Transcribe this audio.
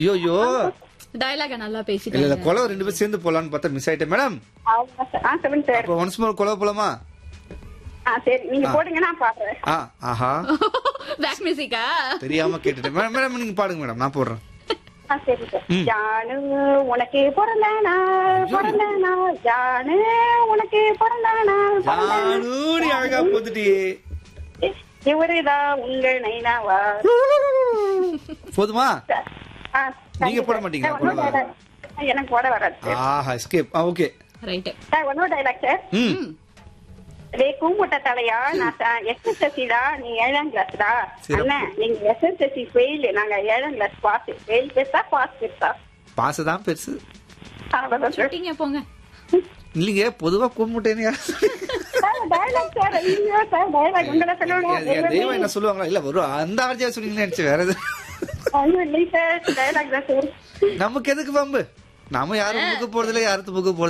ஐயோ டயலாக நல்லா இல்ல இல்ல பேசிட்டாங்க குலவை ரெண்டு பேரும் சேர்ந்து போலான்னு பார்த்தா மிஸ் ஆயிட்டேன் மேடம் ஆமா சார். ஆ சொல்லுங்க சார் அப்ப ஒன்ஸ் மோர் குலவை போலாமா ஆ சரி நீங்க போடுங்க நான் பாடுறேன் ஆ ஆஹா பேக் மியூசிக்கா தெரியாம கேட்டுட்டேன் மேடம் மேடம் நீங்க பாடுங்க மேடம் நான் போடுறேன் ஆ சரி சார் ம். ஜானு உனக்கு பிறந்த நாள் பிறந்த நாள் ஜானு உனக்கு பிறந்த நாள் பிறந்த நாள். ஜானூரி அழகா போத்துட்டியே இவருதான் உங்கள் நைனாவா போதுமா ஆ, நீங்க சரி போட சார். மாட்டீங்களா? சார், ஒன்னும் போடவா? dialogue. எனக்கு போட வராது சார் ஆஹா எஸ்கேப் ஆ ஓகே ரைட்டு சார் ஒன்னும் டைலாக் சார் ம் டே கூமுட்ட தலையா நான் எஸ்எஸ்எஸ்சிடா நீ ஏழாம் கிளாஸ்டா சிறப்பு. அண்ணன் நீங்க எஸ்எஸ்எஸ்சி ஃபெயில் நாங்க ஏழாம் கிளாஸ் பாஸ் ஃபெயில் பெருசா பாஸ் பெருசா பாச தான் பெருசு அவ்வளவுதான் சார் சுட்டிங்க போங்க இல்லைங்க பொதுவா கூப்பிட்டேன்னு யார் சார் டயலாக் சார் ஐயோ சார் டயலாக் உங்களை தெய்வம் சொல்லுங்க என்ன சொல்லுவாங்களா இல்ல வரும் அந்த ஆர்ஜியா சொன்னீங்கன்னு நினைச்சு வேற எது ஐயோ இல்லை சார் டயலாக் தான் சார் நமக்கு எதுக்கு பம்பு நாம யாரும் புக்கு போறதில்ல யாருக்கு புக்கு போறது